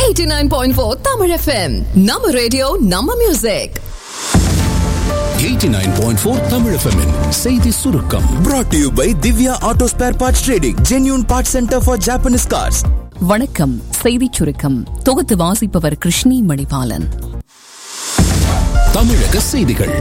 89.4 Tamil FM நம்ம radio நம்ம music 89.4 Tamil FM -இன் செய்தி சுருக்கம் brought to you by Divya Auto Spare Parts Trading, genuine parts center for Japanese cars. வணக்கம் செய்திச் சுருக்கம் தொகுத்து வாசிப்பவர் கிருஷ்ணி மணிபாலன் தமிழக செய்திகள்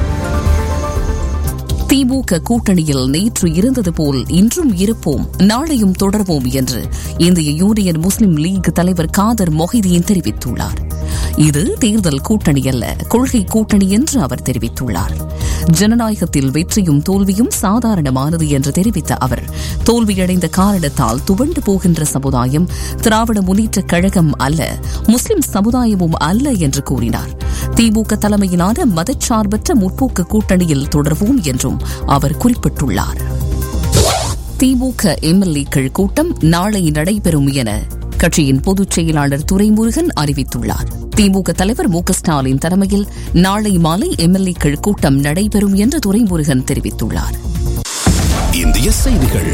திமுக கூட்டணியில் நேற்று இருந்தது போல் இன்றும் இருப்போம் நாளையும் தொடர்வோம் என்று இந்திய யூனியன் முஸ்லிம் லீக் தலைவர் காதர் மொஹிதீன் தெரிவித்துள்ளார் இது தேர்தல் கூட்டணி அல்ல கொள்கை கூட்டணி என்று அவர் தெரிவித்துள்ளார் ஜனநாயகத்தில் வெற்றியும் தோல்வியும் சாதாரணமானது என்று தெரிவித்த அவர் தோல்வியடைந்த காரணத்தால் துவண்டு போகின்ற சமுதாயம் திராவிட முன்னேற்றக் கழகம் அல்ல முஸ்லிம் சமுதாயமும் அல்ல என்று கூறினார் திமுக தலைமையிலான மதச்சார்பற்ற முற்போக்கு கூட்டணியில் தொடர்வோம் என்றும் அவர் குறிப்பிட்டுள்ளார் திமுக எம்எல்ஏக்கள் கூட்டம் நாளை நடைபெறும் என கட்சியின் பொதுச் செயலாளர் துரைமுருகன் அறிவித்துள்ளார் திமுக தலைவர் மு க ஸ்டாலின் தலைமையில் நாளை மாலை எம்எல்ஏக்கள் கூட்டம் நடைபெறும் என்று துரைமுருகன் தெரிவித்துள்ளார் இந்திய செய்திகள்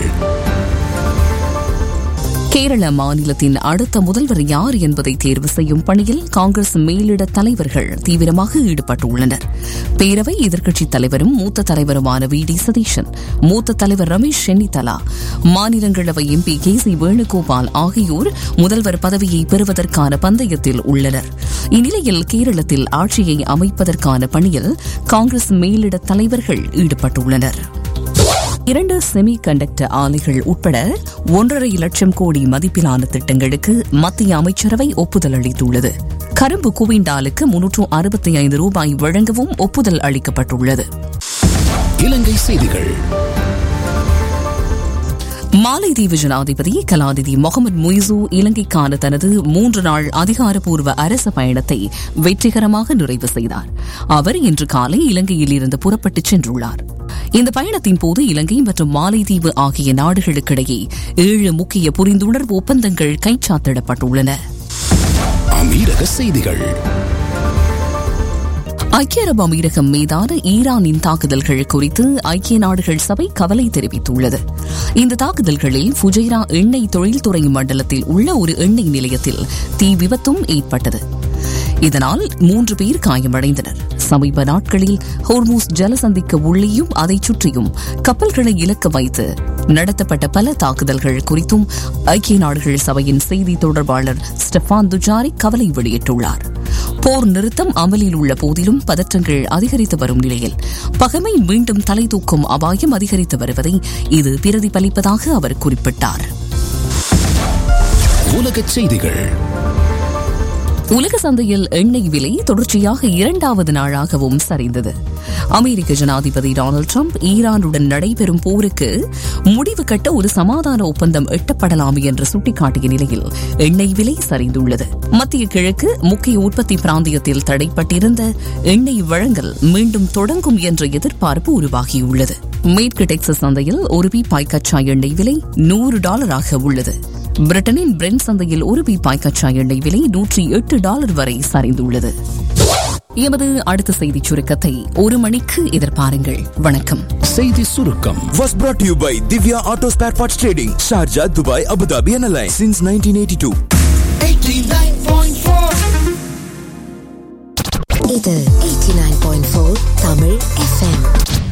கேரள மாநிலத்தின் அடுத்த முதல்வர் யார் என்பதை தேர்வு செய்யும் பணியில் காங்கிரஸ் மேலிட தலைவர்கள் தீவிரமாக ஈடுபட்டுள்ளனர் பேரவை எதிர்க்கட்சித் தலைவரும் மூத்த தலைவருமான வி டி சதீஷன் மூத்த தலைவர் ரமேஷ் சென்னிதலா மாநிலங்களவை எம்பி கே சி வேணுகோபால் ஆகியோர் முதல்வர் பதவியை பெறுவதற்கான பந்தயத்தில் உள்ளனர் இந்நிலையில் கேரளத்தில் ஆட்சியை அமைப்பதற்கான பணியில் காங்கிரஸ் மேலிட தலைவர்கள் ஈடுபட்டுள்ளனர் இரண்டு செமி கண்டக்டர் ஆலைகள் உட்பட ஒன்றரை லட்சம் கோடி மதிப்பிலான திட்டங்களுக்கு மத்திய அமைச்சரவை ஒப்புதல் அளித்துள்ளது கரும்பு குவிண்டாலுக்கு முன்னூற்று அறுபத்தி ஐந்து ரூபாய் வழங்கவும் ஒப்புதல் அளிக்கப்பட்டுள்ளது இலங்கை செய்திகள் மாலைதீவு ஜனாதிபதி கலாநிதி முகமது முய்சு இலங்கைக்கான தனது மூன்று நாள் அதிகாரப்பூர்வ அரச பயணத்தை வெற்றிகரமாக நிறைவு செய்தார் அவர் இன்று காலை இலங்கையில் இருந்து புறப்பட்டுச் சென்றுள்ளார் இந்த பயணத்தின் போது இலங்கை மற்றும் மாலைதீவு ஆகிய நாடுகளுக்கிடையே ஏழு முக்கிய புரிந்துணர்வு ஒப்பந்தங்கள் கைச்சாத்திடப்பட்டுள்ளன அமீரக செய்திகள் ஐக்கிய அரபு அமீரகம் மீதான ஈரானின் தாக்குதல்கள் குறித்து ஐக்கிய நாடுகள் சபை கவலை தெரிவித்துள்ளது இந்த தாக்குதல்களில் ஃபுஜைரா எண்ணெய் தொழில்துறை மண்டலத்தில் உள்ள ஒரு எண்ணெய் நிலையத்தில் தீ விபத்தும் ஏற்பட்டது இதனால் மூன்று பேர் காயமடைந்தனர் சமீப நாட்களில் ஹோர்மூஸ் ஜலசந்திக்கு உள்ளேயும் அதைச் சுற்றியும் கப்பல்களை இலக்க வைத்து நடத்தப்பட்ட பல தாக்குதல்கள் குறித்தும் ஐக்கிய நாடுகள் சபையின் செய்தி தொடர்பாளர் ஸ்டெஃபான் துஜாரி கவலை வெளியிட்டுள்ளார் போர் நிறுத்தம் அமலில் உள்ள போதிலும் பதற்றங்கள் அதிகரித்து வரும் நிலையில் பகமை மீண்டும் தலை தூக்கும் அபாயம் அதிகரித்து வருவதை இது பிரதிபலிப்பதாக அவர் குறிப்பிட்டார் உலகச் செய்திகள் உலக சந்தையில் எண்ணெய் விலை தொடர்ச்சியாக இரண்டாவது நாளாகவும் சரிந்தது அமெரிக்க ஜனாதிபதி டொனால்டு டிரம்ப் ஈரானுடன் நடைபெறும் போருக்கு முடிவு கட்ட ஒரு சமாதான ஒப்பந்தம் எட்டப்படலாம் என்று சுட்டிக்காட்டிய நிலையில் எண்ணெய் விலை சரிந்துள்ளது மத்திய கிழக்கு முக்கிய உற்பத்தி பிராந்தியத்தில் தடைப்பட்டிருந்த எண்ணெய் வழங்கல் மீண்டும் தொடங்கும் என்ற எதிர்பார்ப்பு உருவாகியுள்ளது மேற்கு டெக்சஸ் சந்தையில் ஒரு பீப்பாய் கச்சா எண்ணெய் விலை நூறு டாலராக உள்ளது பிரிட்டனின் பிரெண்ட் சந்தையில் ஒரு பீப்பாய் கச்சா எண்ணெய் விலை நூற்றி எட்டு டாலர் வரை சரிந்துள்ளது எமது அடுத்த செய்திச் சுருக்கத்தை ஒரு மணிக்கு எதிர்பாருங்கள் வணக்கம் செய்தி சுருக்கம் Was brought to you by Divya Auto Spare Parts Trading, Sharjah, Dubai, Abu Dhabi, and Alliance since 1982. இது 89.4 தமிழ் எஃப்எம்